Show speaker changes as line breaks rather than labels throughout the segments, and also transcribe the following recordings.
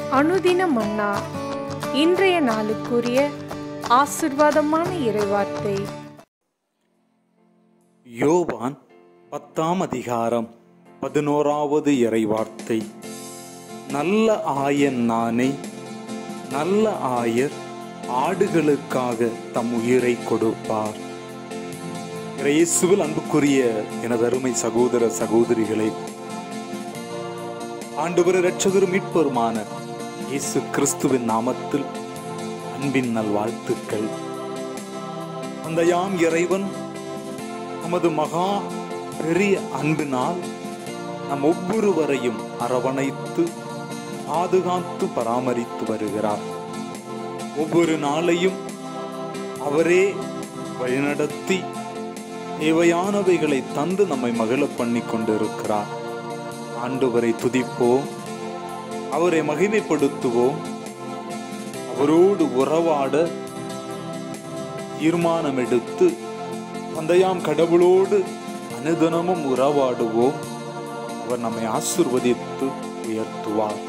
அனுதின மன்னா இன்றைய நாளுக்குரிய ஆசிர்வாதமான இறைவார்த்தை
யோவான் பத்தாம் அதிகாரம் பதினோராவது இறைவார்த்தை நல்ல ஆயன் நானே நல்ல ஆயர் ஆடுகளுக்காக தம் உயிரை கொடுப்பார் இயேசுவில் அன்புக்குரிய எனது அருமை சகோதர சகோதரிகளே ஆண்டவர் இரட்சகர் மீட்பருமான இயேசு கிறிஸ்துவின் நாமத்தில் அன்பின் நல்வாழ்த்துக்கள் அந்த யாம் இறைவன் நமது மகா பெரிய அன்பினால் நம் ஒவ்வொருவரையும் அரவணைத்து பாதுகாத்து பராமரித்து வருகிறார் ஒவ்வொரு நாளையும் அவரே வழிநடத்தி தேவையானவைகளை தந்து நம்மை மகிழ பண்ணி கொண்டிருக்கிறார் ஆண்டவரை துதிப்போம் அவரை மகிமைப்படுத்துவோம் அவரோடு உறவாட தீர்மானம் எடுத்து தந்தையாம் கடவுளோடு அனுதினமும் உறவாடுவோம் அவர் நம்மை ஆசிர்வதித்து உயர்த்துவார்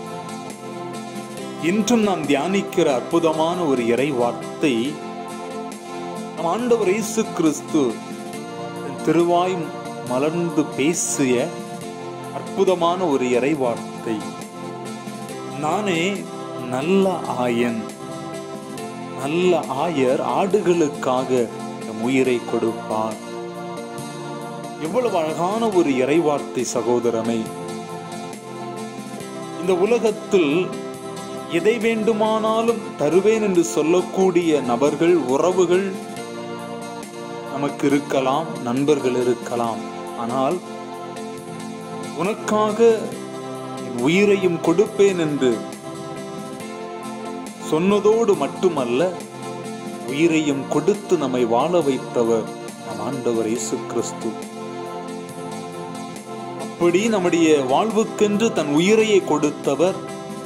இன்றும் நாம் தியானிக்கிற அற்புதமான ஒரு இறை வார்த்தை நம் ஆண்டவர் இயேசு கிறிஸ்து தன் திருவாய் மலர்ந்து பேசிய அற்புதமான ஒரு இறை வார்த்தை நானே நல்ல ஆயன் நல்ல ஆயர் ஆடுகளுக்காக நம் உயிரை கொடுப்பார் எவ்வளவு அழகான ஒரு இறைவார்த்தை சகோதரமே இந்த உலகத்தில் எதை வேண்டுமானாலும் தருவேன் என்று சொல்லக்கூடிய நபர்கள் உறவுகள் நமக்கு இருக்கலாம் நண்பர்கள் இருக்கலாம் ஆனால் உனக்காக என் உயிரையும் கொடுப்பேன் என்று சொன்னதோடு மட்டுமல்ல உயிரையும் கொடுத்து நம்மை வாழ வைத்தவர் நம் ஆண்டவர் இயேசு கிறிஸ்து அப்படி நம்முடைய வாழ்வுக்கென்று தன் உயிரையை கொடுத்தவர்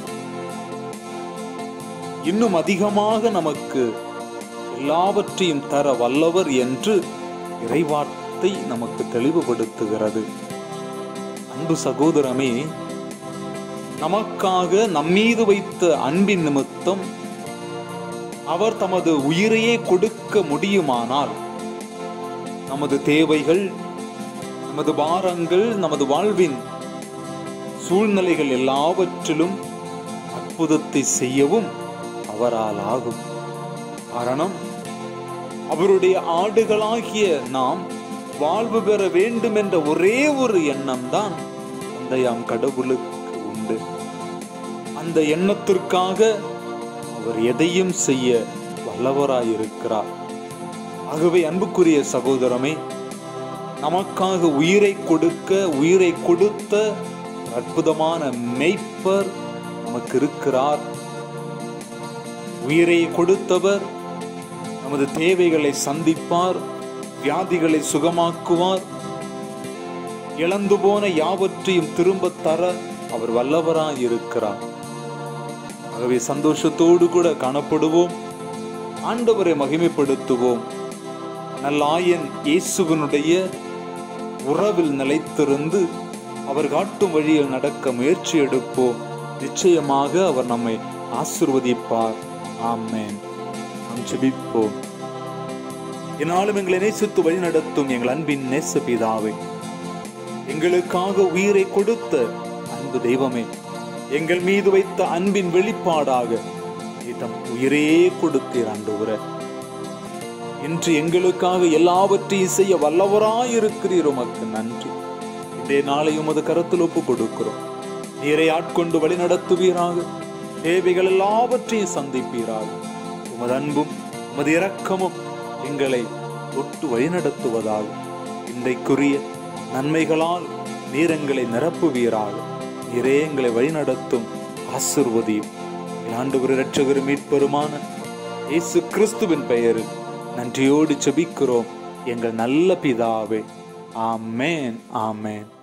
இன்னும் அதிகமாக நமக்கு எல்லாவற்றையும் தர வல்லவர் என்று இறைவார்த்தை நமக்கு தெளிவுபடுத்துகிறது அன்பு சகோதரமே நமக்காக நம்மீது வைத்த அன்பின் நிமித்தம் அவர் தமது உயிரையே கொடுக்க முடியுமானால் நமது தேவைகள் நமது பாரங்கள் நமது வாழ்வின் சூழ்நிலைகள் எல்லாவற்றிலும் அற்புதத்தை செய்யவும் அவரால் ஆகும் காரணம் அவருடைய ஆடுகளாகிய நாம் வாழ்வு பெற வேண்டும் என்ற ஒரே ஒரு எண்ணம் தான் தந்தையாம் கடவுளுக்கு உண்டு அந்த எண்ணத்திற்காக அவர் எதையும் செய்ய வல்லவராயிருக்கிறார் ஆகவே அன்புக்குரிய சகோதரமே நமக்காக உயிரை கொடுக்க உயிரை கொடுத்த அற்புதமான மெய்ப்பர் நமக்கு இருக்கிறார் உயிரை கொடுத்தவர் நமது தேவைகளை சந்திப்பார் வியாதிகளை சுகமாக்குவார் இழந்து போன யாவற்றையும் திரும்ப தர அவர் வல்லவராய் இருக்கிறார் ஆகவே சந்தோஷத்தோடு கூட காணப்படுவோம் ஆண்டவரை மகிமைப்படுத்துவோம் நல்லாயன் இயேசுவனுடைய உறவில் நிலைத்திருந்து அவர் காட்டும் வழியில் நடக்க முயற்சி எடுப்போம் நிச்சயமாக அவர் நம்மை ஆசிர்வதிப்பார் ஆமேன் நாம் ஜெபிப்போம் என்னாலும் எங்களை நேசித்து வழி நடத்தும் எங்கள் அன்பின் நேச பிதாவே எங்களுக்காக உயிரை கொடுத்த அன்பு தெய்வமே எங்கள் மீது வைத்த அன்பின் வெளிப்பாடாக தம் உயிரே கொடுத்தீர் ஆண்டவர இன்று எங்களுக்காக எல்லாவற்றையும் செய்ய வல்லவராயிருக்கிறீர் உமக்கு நன்றி இன்றைய நாளை உமது கருத்தில் ஒப்பு கொடுக்கிறோம் நீரை ஆட்கொண்டு வழி நடத்துவீராக தேவைகள் எல்லாவற்றையும் சந்திப்பீராக உமது அன்பும் உமது இரக்கமும் எங்களை தொட்டு வழிநடத்துவதாக இன்றைக்குரிய நன்மைகளால் நீரங்களை நிரப்புவீராக நீரே எங்களை வழிநடத்தும் ஆசிர்வதியும் ஆண்டு ஒரு இரட்சகர் மீட்பெருமான இயேசு கிறிஸ்துவின் பெயரில் நன்றியோடு செபிக்கிறோம் எங்கள் நல்ல பிதாவே ஆமேன் ஆமேன்